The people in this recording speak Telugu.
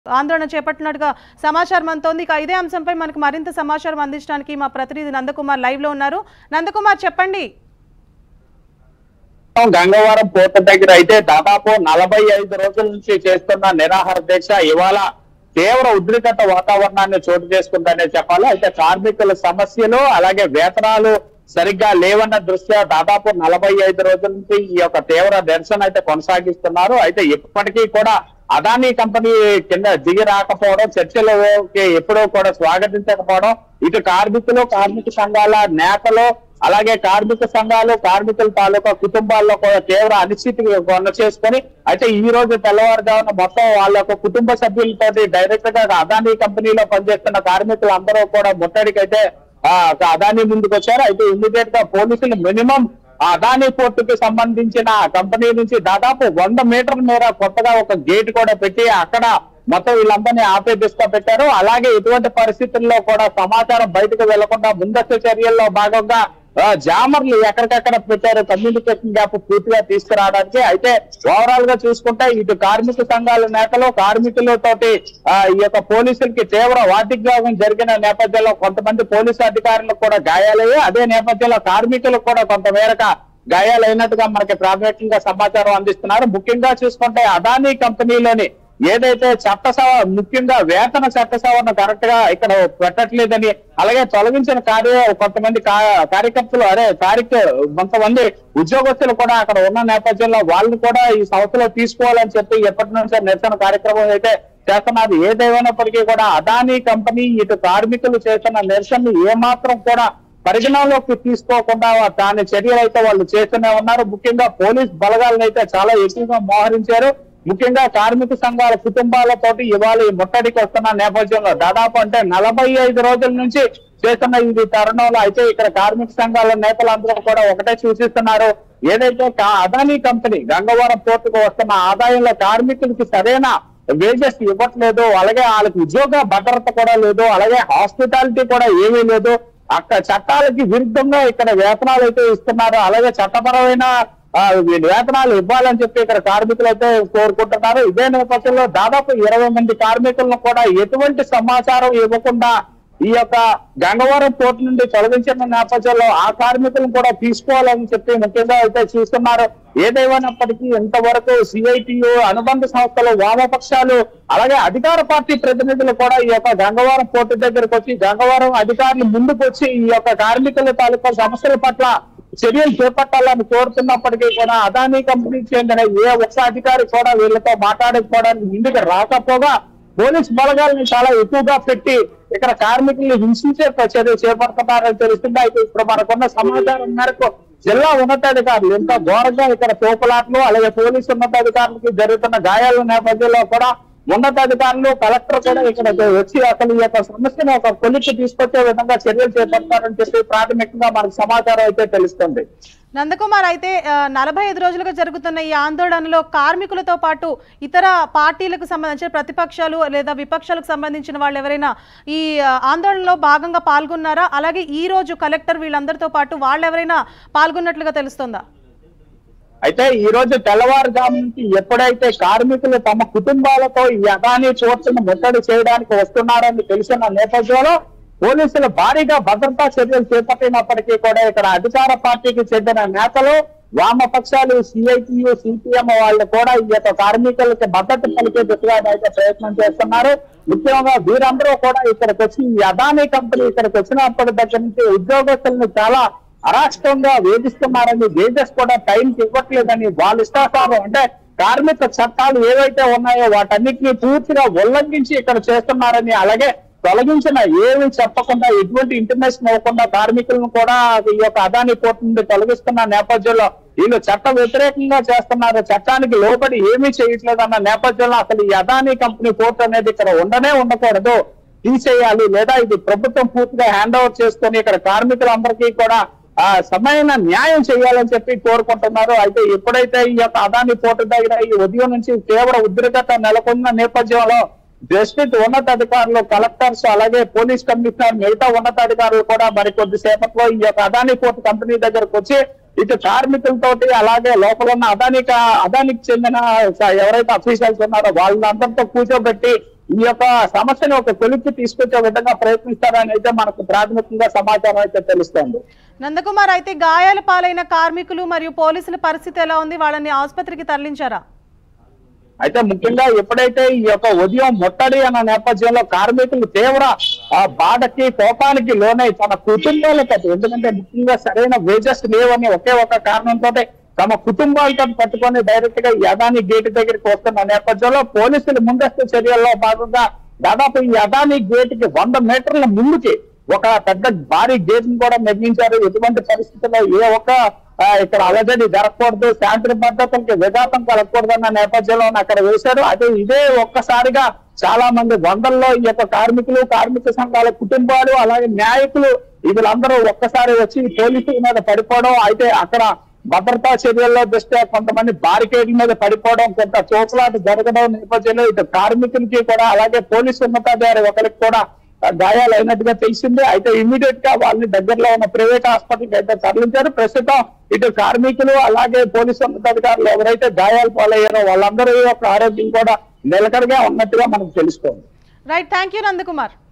ఆందోళన చేపట్టినట్టుగా సమాచారం అంతోంది ఇక ఇదే అంశంపై మనకు మరింత సమాచారం అందించడానికి మా ప్రతినిధి నందకుమార్ లైవ్ లో ఉన్నారు నందకుమార్ చెప్పండి గంగవరం పోర్టు దగ్గర అయితే దాదాపు నలభై ఐదు రోజుల నుంచి చేస్తున్న నిరాహార దీక్ష ఇవాళ తీవ్ర ఉద్రిక్తత వాతావరణాన్ని చోటు చేసుకుందనే చెప్పాలి అయితే కార్మికుల సమస్యలు అలాగే వేతనాలు సరిగ్గా లేవన్న దృష్ట్యా దాదాపు నలభై ఐదు రోజుల నుంచి ఈ యొక్క తీవ్ర నిరసన అయితే కొనసాగిస్తున్నారు అయితే ఇప్పటికీ కూడా అదానీ కంపెనీ కింద దిగి రాకపోవడం చర్చలకి ఎప్పుడూ కూడా స్వాగతించకపోవడం ఇటు కార్మికులు కార్మిక సంఘాల నేతలు అలాగే కార్మిక సంఘాలు కార్మికుల తాలూకా కుటుంబాల్లో కూడా తీవ్ర అనిశ్చితి కొన చేసుకొని అయితే ఈ రోజు తెల్లవారుజామున మొత్తం వాళ్ళ యొక్క కుటుంబ సభ్యులతోటి డైరెక్ట్ గా అదానీ కంపెనీలో పనిచేస్తున్న కార్మికులు అందరూ కూడా ముట్టడికి అయితే ఆ, అదానీ ముందుకు వచ్చారు అయితే ఇమ్మీడియట్ గా పోలీసులు మినిమం అదానీ పోర్టుకి సంబంధించిన కంపెనీ నుంచి దాదాపు వంద మీటర్ల మేర కొత్తగా ఒక గేట్ కూడా పెట్టి అక్కడ మొత్తం వీళ్ళందరినీ ఆపే దిశగా పెట్టారు అలాగే ఇటువంటి పరిస్థితుల్లో కూడా సమాచారం బయటకు వెళ్లకుండా ముందస్తు చర్యల్లో భాగంగా ఆ, జామర్లు ఎక్కడికక్కడ పెట్టారు కమ్యూనికేషన్ గ్యాప్ పూర్తిగా తీసుకురావడానికి అయితే ఓవరాల్ గా చూసుకుంటే ఇటు కార్మిక సంఘాల నేతలు కార్మికులతోటి ఆ, ఈ యొక్క పోలీసులకి తీవ్ర వాటిగ్రాహం జరిగిన నేపథ్యంలో కొంతమంది పోలీసు అధికారులకు కూడా గాయాలయ్యాయి అదే నేపథ్యంలో కార్మికులకు కూడా కొంత మేరకు గాయాలైనట్టుగా మనకి ప్రాథమికంగా సమాచారం అందిస్తున్నారు ముఖ్యంగా చూసుకుంటే అదానీ కంపెనీలోని ఏదైతే చట్ట సవ ముఖ్యంగా వేతన చట్ట సవరణ కరెక్ట్ గా ఇక్కడ పెట్టట్లేదని అలాగే తొలగించిన కార్య కొంతమంది కా- కార్యకర్తలు అదే కార్యక కొంతమంది ఉద్యోగస్తులు కూడా అక్కడ ఉన్న నేపథ్యంలో వాళ్ళని కూడా ఈ సంస్థలో తీసుకోవాలని చెప్పి ఎప్పటి నుంచో నిరసన కార్యక్రమం అయితే చేస్తున్నారు ఏదేమైనప్పటికీ కూడా అదానీ కంపెనీ ఇటు కార్మికులు చేస్తున్న నిరసనని ఏమాత్రం కూడా పరిగణనలోకి తీసుకోకుండా దాని చర్యలు అయితే వాళ్ళు చేస్తూనే ఉన్నారు ముఖ్యంగా పోలీస్ బలగాలను అయితే చాలా ఎక్కువగా మోహరించారు ముఖ్యంగా కార్మిక సంఘాల కుటుంబాలతోటి ఇవాళ ఈ ముట్టడికి వస్తున్న నేపథ్యంలో దాదాపు అంటే నలభై ఐదు రోజుల నుంచి చేస్తున్న ఇది తరుణంలో అయితే ఇక్కడ కార్మిక సంఘాల నేతలందరూ కూడా ఒకటే సూచిస్తున్నారు ఏదైతే కా- అదానీ కంపెనీ గంగవరం పోర్టుకు వస్తున్న ఆదాయంలో కార్మికులకి సరైన వేజెస్ ఇవ్వట్లేదు అలాగే వాళ్ళకి ఉద్యోగ భద్రత కూడా లేదు అలాగే హాస్పిటాలిటీ కూడా ఏమీ లేదు అక్కడ చట్టాలకి విరుద్ధంగా ఇక్కడ వేతనాలు అయితే ఇస్తున్నారు అలాగే చట్టపరమైన ఆ, వేతనాలు ఇవ్వాలని చెప్పి ఇక్కడ కార్మికులు అయితే కోరుకుంటున్నారు ఇదే నేపథ్యంలో దాదాపు ఇరవై మంది కార్మికులను కూడా ఎటువంటి సమాచారం ఇవ్వకుండా ఈ యొక్క గంగవరం పోర్టు నుండి తొలగించిన నేపథ్యంలో ఆ కార్మికులను కూడా తీసుకోవాలని చెప్పి ముఖ్యంగా అయితే చూస్తున్నారు ఏదేమైనప్పటికీ ఇంతవరకు సిఐటియు అనుబంధ సంస్థలు వామపక్షాలు అలాగే అధికార పార్టీ ప్రతినిధులు కూడా ఈ యొక్క గంగవరం పోర్టు దగ్గరకు వచ్చి గంగవరం అధికారులు ముందుకు వచ్చి ఈ యొక్క కార్మికుల తాలూకా సమస్యల పట్ల చర్యలు చేపట్టాలని కోరుతున్నప్పటికీ కూడా అదానీ కంపెనీకి చెందిన ఏ ఒక్క అధికారి కూడా వీళ్ళతో మాట్లాడకపోవడానికి ముందుకు రాకపోగా పోలీస్ బలగాల్ని చాలా ఎక్కువగా పెట్టి ఇక్కడ కార్మికుల్ని హింసించే చర్య చేపడుతున్నారని తెలుస్తుంది అయితే ఇప్పుడు మనకున్న సమాచారం మేరకు జిల్లా ఉన్నతాధికారులు ఇంకా ఘోరంగా ఇక్కడ తోపులాట్లు అలాగే పోలీసు ఉన్నతాధికారులకి జరుగుతున్న గాయాల నేపథ్యంలో కూడా ఉన్నతాధికారులు కలెక్టర్ కూడా ఇక్కడ వచ్చి అసలు ఈ యొక్క సమస్యను ఒక కొలిక్కి తీసుకొచ్చే విధంగా చర్యలు చేపడతారని చెప్పి ప్రాథమికంగా మనకు సమాచారం అయితే తెలుస్తుంది నందకుమార్ అయితే ఆ, నలభై ఐదు రోజులుగా జరుగుతున్న ఈ ఆందోళనలో కార్మికులతో పాటు ఇతర పార్టీలకు సంబంధించిన ప్రతిపక్షాలు లేదా విపక్షాలకు సంబంధించిన వాళ్ళు ఎవరైనా ఈ ఆ, ఆందోళనలో భాగంగా పాల్గొన్నారా అలాగే ఈ రోజు కలెక్టర్ వీళ్ళందరితో పాటు వాళ్ళు ఎవరైనా పాల్గొన్నట్లుగా తెలుస్తుందా అయితే ఈ రోజు తెల్లవారుజాము నుంచి ఎప్పుడైతే కార్మికులు తమ కుటుంబాలతో ఈ అదానీ పోర్టును ముట్టడి చేయడానికి వస్తున్నారని తెలిసిన నేపథ్యంలో పోలీసులు భారీగా భద్రతా చర్యలు చేపట్టినప్పటికీ కూడా ఇక్కడ అధికార పార్టీకి చెందిన నేతలు వామపక్షాలు సిఐటియు సిపిఎం వాళ్ళు కూడా ఈ యొక్క కార్మికులకి మద్దతు పలికే దిశగా అయితే ప్రయత్నం చేస్తున్నారు ముఖ్యంగా వీరందరూ కూడా ఇక్కడికి వచ్చి ఈ అదానీ కంపెనీ ఇక్కడికి వచ్చినప్పటి దగ్గర నుంచి ఉద్యోగస్తులను చాలా అరాచకంగా వేధిస్తున్నారని వేజెస్ కూడా టైంకి ఇవ్వట్లేదని వాళ్ళ ఇష్టాసారం అంటే కార్మిక చట్టాలు ఏవైతే ఉన్నాయో వాటన్నిటిని పూర్తిగా ఉల్లంఘించి ఇక్కడ చేస్తున్నారని అలాగే తొలగించిన ఏమి చెప్పకుండా ఎటువంటి ఇంటిమేషన్ ఇవ్వకుండా కార్మికులను కూడా ఈ యొక్క అదాని పోర్టు నుండి తొలగిస్తున్న నేపథ్యంలో వీళ్ళు చట్ట వ్యతిరేకంగా చేస్తున్నారు చట్టానికి లోబడి ఏమీ చేయట్లేదు అన్న నేపథ్యంలో అసలు ఈ అదానీ కంపెనీ పోర్ట్ అనేది ఇక్కడ ఉండనే ఉండకూడదు తీసేయాలి లేదా ఇది ప్రభుత్వం పూర్తిగా హ్యాండ్ ఓవర్ చేసుకొని ఇక్కడ కార్మికులందరికీ కూడా ఆ సమైన న్యాయం చేయాలని చెప్పి కోరుకుంటున్నారు అయితే ఎప్పుడైతే ఈ యొక్క అదాని పోర్టు దగ్గర ఈ ఉదయం నుంచి తీవ్ర ఉద్రిక్తత నెలకొన్న నేపథ్యంలో డిస్ట్రిక్ట్ ఉన్నతాధికారులు కలెక్టర్స్ అలాగే పోలీస్ కమిషనర్ మిగతా ఉన్నతాధికారులు కూడా మరి కొద్దిసేపట్లో ఈ యొక్క అదాని పోర్టు కంపెనీ దగ్గరకు వచ్చి ఇటు కార్మికులతోటి అలాగే లోపల ఉన్న అదానికి అదానికి చెందిన ఎవరైతే అఫీషియల్స్ ఉన్నారో వాళ్ళందరితో కూర్చోబెట్టి ఈ యొక్క సమస్యను ఒక కొలిక్కి తీసుకొచ్చే విధంగా ప్రయత్నిస్తారని అయితే మనకు ప్రాథమికంగా సమాచారం అయితే తెలుస్తోంది నందకుమార్ అయితే గాయాల పాలైన కార్మికులు మరియు పోలీసుల పరిస్థితి ఎలా ఉంది వాళ్ళని ఆసుపత్రికి తరలించారా అయితే ముఖ్యంగా ఎప్పుడైతే ఈ యొక్క ఉదయం ముట్టడి అన్న నేపథ్యంలో కార్మికులు తీవ్ర ఆ బాధకి కోపానికి లోనై తన కుటుంబాలతో ఎందుకంటే ముఖ్యంగా సరైన వేజెస్ లేవని ఒకే ఒక కారణంతో తమ కుటుంబాలతో పట్టుకొని డైరెక్ట్ గా యదాని గేట్ దగ్గరికి వస్తున్న నేపథ్యంలో పోలీసులు ముందస్తు చర్యల్లో భాగంగా దాదాపు ఈ యదాని గేట్ కి వంద మీటర్ల ముందుకి ఒక పెద్ద భారీ గేట్ ని కూడా నిర్మించారు ఎటువంటి పరిస్థితుల్లో ఏ ఒక్క ఆ, ఇక్కడ అలజడి జరగకూడదు శాంతి భద్రతలకి విఘాతం కలగకూడదు అన్న నేపథ్యంలో అక్కడ వేశారు అదే ఇదే ఒక్కసారిగా చాలా మంది వందల్లో ఈ యొక్క కార్మికులు కార్మిక సంఘాల కుటుంబాలు అలాగే న్యాయకులు వీళ్ళందరూ ఒక్కసారి వచ్చి పోలీసుల మీద పడిపోవడం అయితే అక్కడ భద్రతా చర్యల్లో దృష్ట్యా కొంతమంది బారికేడ్ల మీద పడిపోవడం కొంత చోకులాట జరగడం నేపథ్యంలో ఇటు కార్మికులకి కూడా అలాగే పోలీసు ఉన్నతాధికారి ఒకరికి కూడా ఆ, గాయాలు అయినట్టుగా తెలిసింది అయితే ఇమీడియట్ గా వాళ్ళని దగ్గరలో ఉన్న ప్రైవేట్ హాస్పిటల్కి అయితే తరలించారు ప్రస్తుతం ఇటు కార్మికులు అలాగే పోలీసు ఉన్నతాధికారులు ఎవరైతే గాయాలు పాలయ్యారో వాళ్ళందరూ యొక్క ఆరోగ్యం కూడా నిలకడగా ఉన్నట్టుగా మనకు తెలుస్తోంది రైట్ థ్యాంక్ యూ నందకుమార్